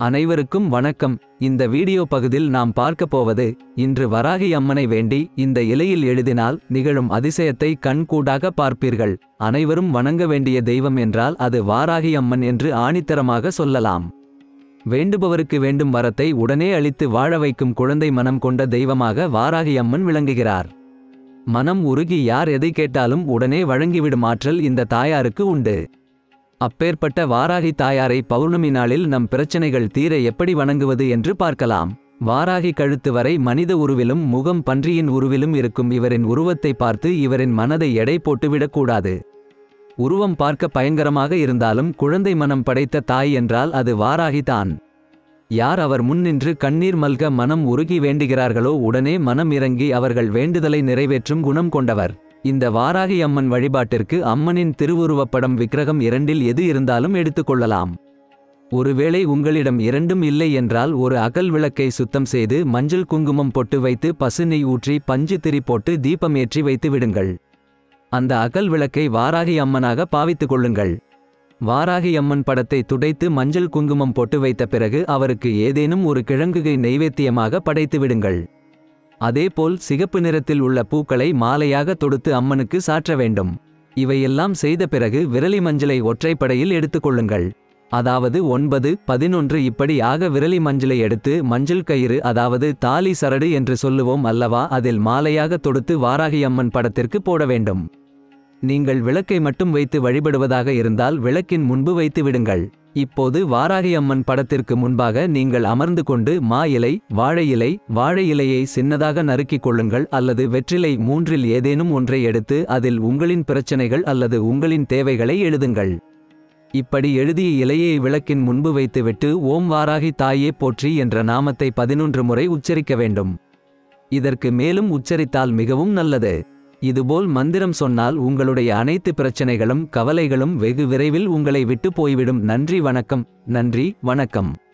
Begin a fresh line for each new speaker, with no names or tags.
அனைவருக்கும் வணக்கம் இந்த வீடியோ பகுதியில் நாம் பார்க்கப் போவது இன்று வராகி அம்மனை வேண்டி இந்த இலையில் எழுதினால் நிகழும் அதிசயத்தை கண்கூடாக பார்ப்பீர்கள் அனைவரும் வணங்க வேண்டிய தெய்வம் என்றால் அது வாராகி அம்மன் என்று ஆணித்தரமாக சொல்லலாம் வேண்டுபவருக்கு வேண்டும் வரத்தை உடனே அளித்து வாழ வைக்கும் குழந்தை மனம் கொண்ட தெய்வமாக வாராகி அம்மன் விளங்குகிறார் மனம் உருகி யார் எதை கேட்டாலும் உடனே வழங்கிவிடும் ஆற்றல் இந்த தாயாருக்கு உண்டு அப்பேற்பட்ட வாராகி தாயாரை பௌர்ணமி நாளில் நம் பிரச்சனைகள் தீர எப்படி வணங்குவது என்று பார்க்கலாம் வாராகி கழுத்து வரை மனித உருவிலும் முகம் பன்றியின் உருவிலும் இருக்கும் இவரின் உருவத்தை பார்த்து இவரின் மனதை எடை போட்டுவிடக்கூடாது உருவம் பார்க்க பயங்கரமாக இருந்தாலும் குழந்தை மனம் படைத்த தாய் என்றால் அது வாராகிதான் யார் அவர் முன் நின்று கண்ணீர் மல்க மனம் உருகி வேண்டுகிறார்களோ உடனே மனம் இறங்கி அவர்கள் வேண்டுதலை நிறைவேற்றும் குணம் கொண்டவர் இந்த வாராகி அம்மன் வழிபாட்டிற்கு அம்மனின் திருவுருவப்படம் விக்கிரகம் இரண்டில் எது இருந்தாலும் எடுத்துக்கொள்ளலாம் ஒருவேளை உங்களிடம் இரண்டும் இல்லை என்றால் ஒரு அகல் விளக்கை சுத்தம் செய்து மஞ்சள் குங்குமம் பொட்டு வைத்து பசு நெய் ஊற்றி பஞ்சு திரி போட்டு தீபம் ஏற்றி வைத்து விடுங்கள் அந்த அகல் விளக்கை வாராகி அம்மனாக பாவித்துக் கொள்ளுங்கள் வாராகி அம்மன் படத்தை துடைத்து மஞ்சள் குங்குமம் பொட்டு வைத்த பிறகு அவருக்கு ஏதேனும் ஒரு கிழங்குகை நெய்வேத்தியமாக படைத்து விடுங்கள் அதேபோல் சிகப்பு நிறத்தில் உள்ள பூக்களை மாலையாக தொடுத்து அம்மனுக்கு சாற்ற வேண்டும் இவையெல்லாம் செய்த பிறகு விரலி மஞ்சளை ஒற்றைப்படையில் எடுத்துக்கொள்ளுங்கள் அதாவது ஒன்பது பதினொன்று இப்படி ஆக விரலி மஞ்சளை எடுத்து மஞ்சள் கயிறு அதாவது தாலி சரடு என்று சொல்லுவோம் அல்லவா அதில் மாலையாக தொடுத்து வாராகி அம்மன் படத்திற்கு போட வேண்டும் நீங்கள் விளக்கை மட்டும் வைத்து வழிபடுவதாக இருந்தால் விளக்கின் முன்பு வைத்து விடுங்கள் இப்போது வாராகி அம்மன் படத்திற்கு முன்பாக நீங்கள் அமர்ந்து கொண்டு மா இலை வாழை இலை வாழை இலையை சின்னதாக நறுக்கிக் கொள்ளுங்கள் அல்லது வெற்றிலை மூன்றில் ஏதேனும் ஒன்றை எடுத்து அதில் உங்களின் பிரச்சனைகள் அல்லது உங்களின் தேவைகளை எழுதுங்கள் இப்படி எழுதிய இலையை விளக்கின் முன்பு வைத்துவிட்டு ஓம் வாராகி தாயே போற்றி என்ற நாமத்தை பதினொன்று முறை உச்சரிக்க வேண்டும் இதற்கு மேலும் உச்சரித்தால் மிகவும் நல்லது இதுபோல் மந்திரம் சொன்னால் உங்களுடைய அனைத்து பிரச்சனைகளும் கவலைகளும் வெகு விரைவில் உங்களை விட்டு போய்விடும் நன்றி வணக்கம் நன்றி வணக்கம்